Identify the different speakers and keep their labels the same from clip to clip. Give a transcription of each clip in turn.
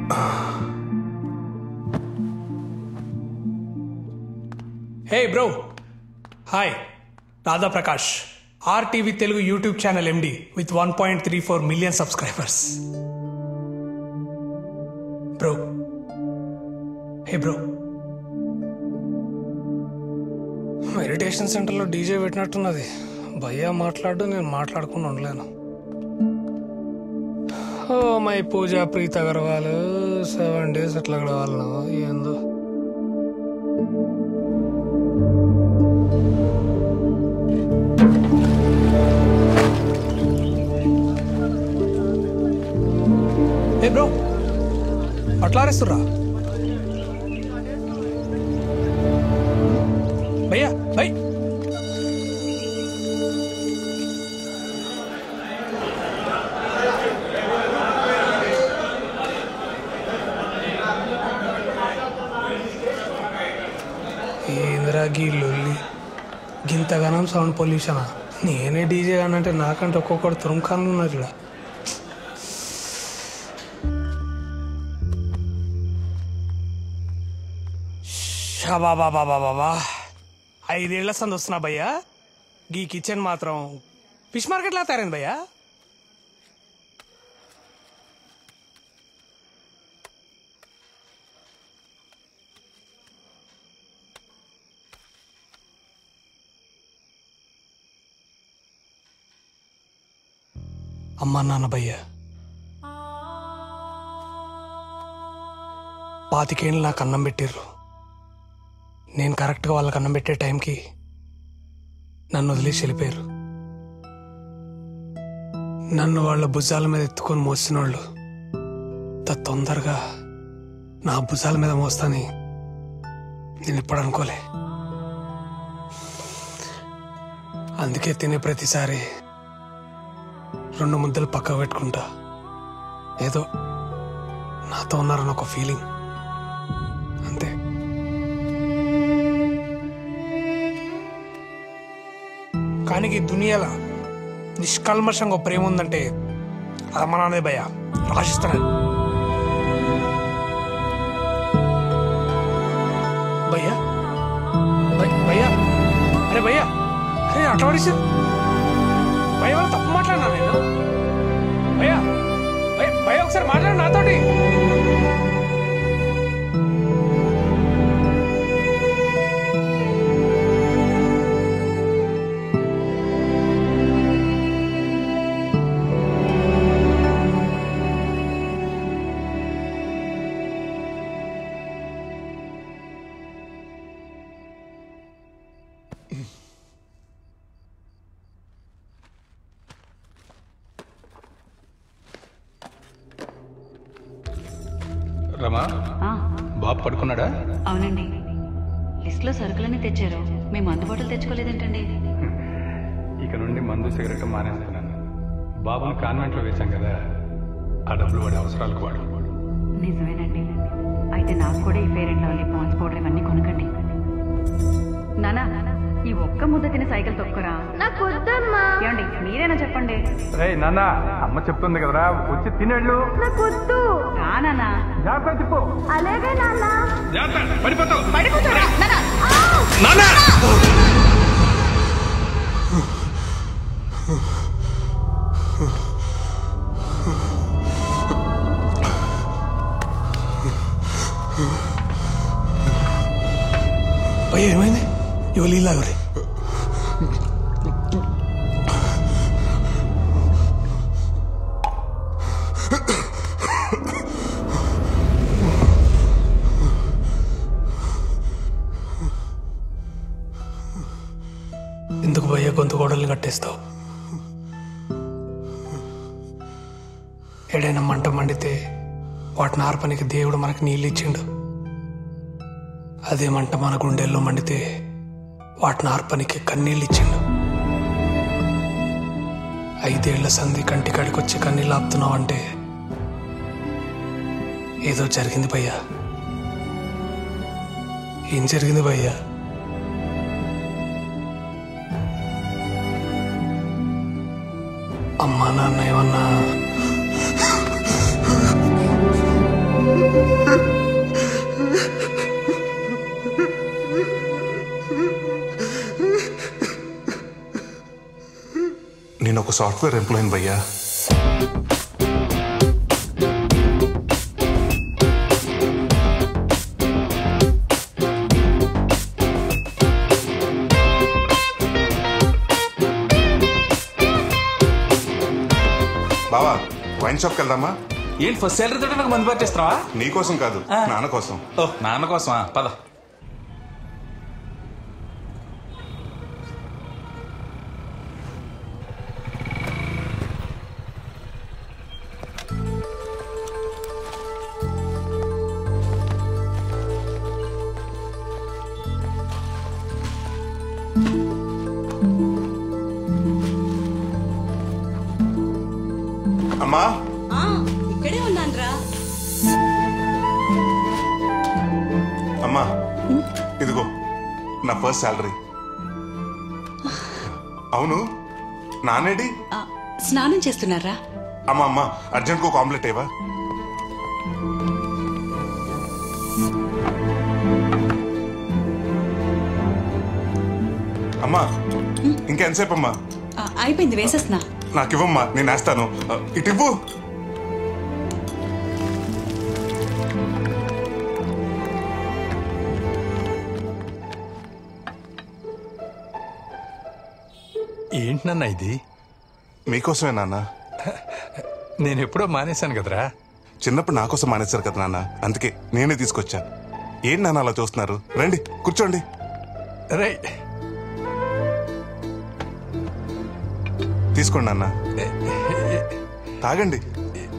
Speaker 1: hey bro hi Radha Prakash RTV Telugu YouTube channel MD with one point three four million subscribers bro hey bro meditation సెంటర్లో DJ పెట్టినట్టున్నది భయ్యా మాట్లాడు నేను మాట్లాడకుండా ఉండలేను oh my Pooja Preet Agarwal seven days అట్లా గడవాలను ఏందో ఏ బ్రో అట్లారేస్తుర్రా భయ్యా భయ్ ఏందిరా గీ లొల్లి గింతగానం సౌండ్ పొల్యూషనా నేనే డీజే అంటే నాకంటే ఒక్కొక్కడు తురుముఖాన్లు ఉన్నారు ఇక్కడ బాబా ఐదేళ్ల సంది వస్తున్నా భయ్యా గీ కిచెన్ మాత్రం ఫిష్ మార్కెట్ లా తయారైంది భయ్యా అమ్మా నాన్న భయ్యా పాతికేళ్ళు నాకు అన్నం పెట్టిర్రు నేను కరెక్ట్గా వాళ్ళకి అన్నం పెట్టే టైంకి నన్ను వదిలేసి వెళ్ళిపోయారు నన్ను వాళ్ళ భుజాల మీద ఎత్తుకొని మోసిన వాళ్ళు అంత తొందరగా నా భుజాల మీద మోస్తాని నేను ఎప్పుడు అనుకోలే అందుకే తినే ప్రతిసారి రెండు ముద్దలు పక్క పెట్టుకుంటా ఏదో నాతో ఉన్నారని ఒక ఫీలింగ్ అంతే కానీ ఈ దునియాలో నిష్కల్మషంగా ఒక ప్రేమ ఉందంటే అది అమ్మ నాన్నదే భయ రాసిస్తాను భయ్యా భయ్- భయ్యా అరే భయ్యా అరే అట్లా పడేసి భయ్య వాళ్ళు తప్పు మాట్లాడినా నేను భయ్యా భయ్య భయ్య ఒకసారి మాట్లాడు నాతోటి
Speaker 2: రమా
Speaker 3: ఆ,
Speaker 2: బాబు పడుకున్నాడా
Speaker 3: అవునండి లిస్ట్లో సరుకులన్నీ తెచ్చారు మేము అందుబాటులో తెచ్చుకోలేదేంటండి
Speaker 2: ఇక నుండి మందు సిగరెట్ మానేస్తున్నాను బాబుని కాన్వెంట్లో వేశాం కదా ఆ డబ్బులు వాడి అవసరాలకు వాడు
Speaker 3: నిజమేనండి అయితే నాకు కూడా ఈ fair and lovely Pond's powder ఇవన్నీ కొనకండి నానా ఈ ఒక్క ముద్ద తిని సైకిల్ తొక్కురా
Speaker 4: నాకు వద్దమ్మా
Speaker 3: ఏమండి మీరేనా చెప్పండి
Speaker 2: రే నాన్న అమ్మ చెప్తుంది కదరా వచ్చి తినేళ్ళు
Speaker 4: నాకు వద్దు
Speaker 3: రా నానా
Speaker 2: జాగ్రత్త తిప్పు
Speaker 4: అలాగే నాన్న
Speaker 2: పడిపోతావు
Speaker 1: భయ్య ఏమైంది ఇవాళ ఇలాగరి ఎందుకు భయ్య గొంతు గోడల్ని కట్టేస్తావు ఎడైనా మంట మండితే వాటిని ఆర్పనికి దేవుడు మనకి నీళ్ళు ఇచ్చిండు అదే మంట మన గుండెల్లో మండితే వాటిని ఆర్పనికి కన్నీళ్ళు ఇచ్చిండు ఐదేళ్ల సంధి కంటి కడికొచ్చి కన్నీళ్ళు ఆపుతున్నావంటే ఏదో జరిగింది భయ్యా ఏం జరిగింది భయ్యా అమ్మా నాన్న ఏమన్నా
Speaker 5: ఒక సాఫ్ట్వేర్ ఎంప్లాయీని భయ్యా బావా వైన్ షాప్కి వెళ్దామా
Speaker 6: ఏంటి ఫస్ట్ సాలరీ తోటి నాకు మందు పట్టిస్తున్నావా
Speaker 5: నీకోసం కాదు నాన్న కోసం
Speaker 6: ఓ నాన్న కోసమా పద
Speaker 5: అమ్మా
Speaker 7: ఆ, ఇక్కడే ఉన్నానురా
Speaker 5: అమ్మా ఇదిగో నా ఫస్ట్ శాలరీ అవును నానేడి
Speaker 7: ఆ, స్నానం చేస్తున్నారా
Speaker 5: అమ్మా అమ్మా అర్జెంట్గా ఒక ఆమ్లెట్ ఏవా అమ్మా ఇంకెంతసేపు అమ్మా
Speaker 7: ఆ, అయిపోయింది వేసేస్తున్నా
Speaker 5: నాకు ఇవ్వమ్మా నేను వేస్తాను ఆ, ఇటు ఇవ్వు
Speaker 2: ఏంటన్నా ఇది
Speaker 5: మీకోసమే నాన్న
Speaker 2: నేను ఎప్పుడో మానేశాను కదరా
Speaker 5: చిన్నప్పుడు నా కోసం మానేశారు కదా నాన్న అందుకే నేనే తీసుకొచ్చాను ఏంటి నాన్న అలా చూస్తున్నారు రండి కూర్చోండి
Speaker 2: రే
Speaker 5: తీసుకోండి నాన్న తాగండి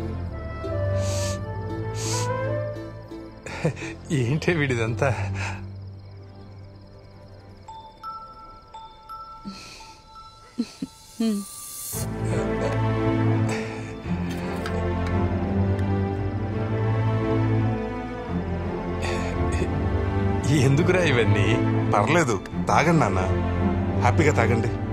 Speaker 2: ఏంటి వీడిదంతా ఎందుకురా ఇవన్నీ
Speaker 5: పర్లేదు తాగండి నాన్న హ్యాపీగా తాగండి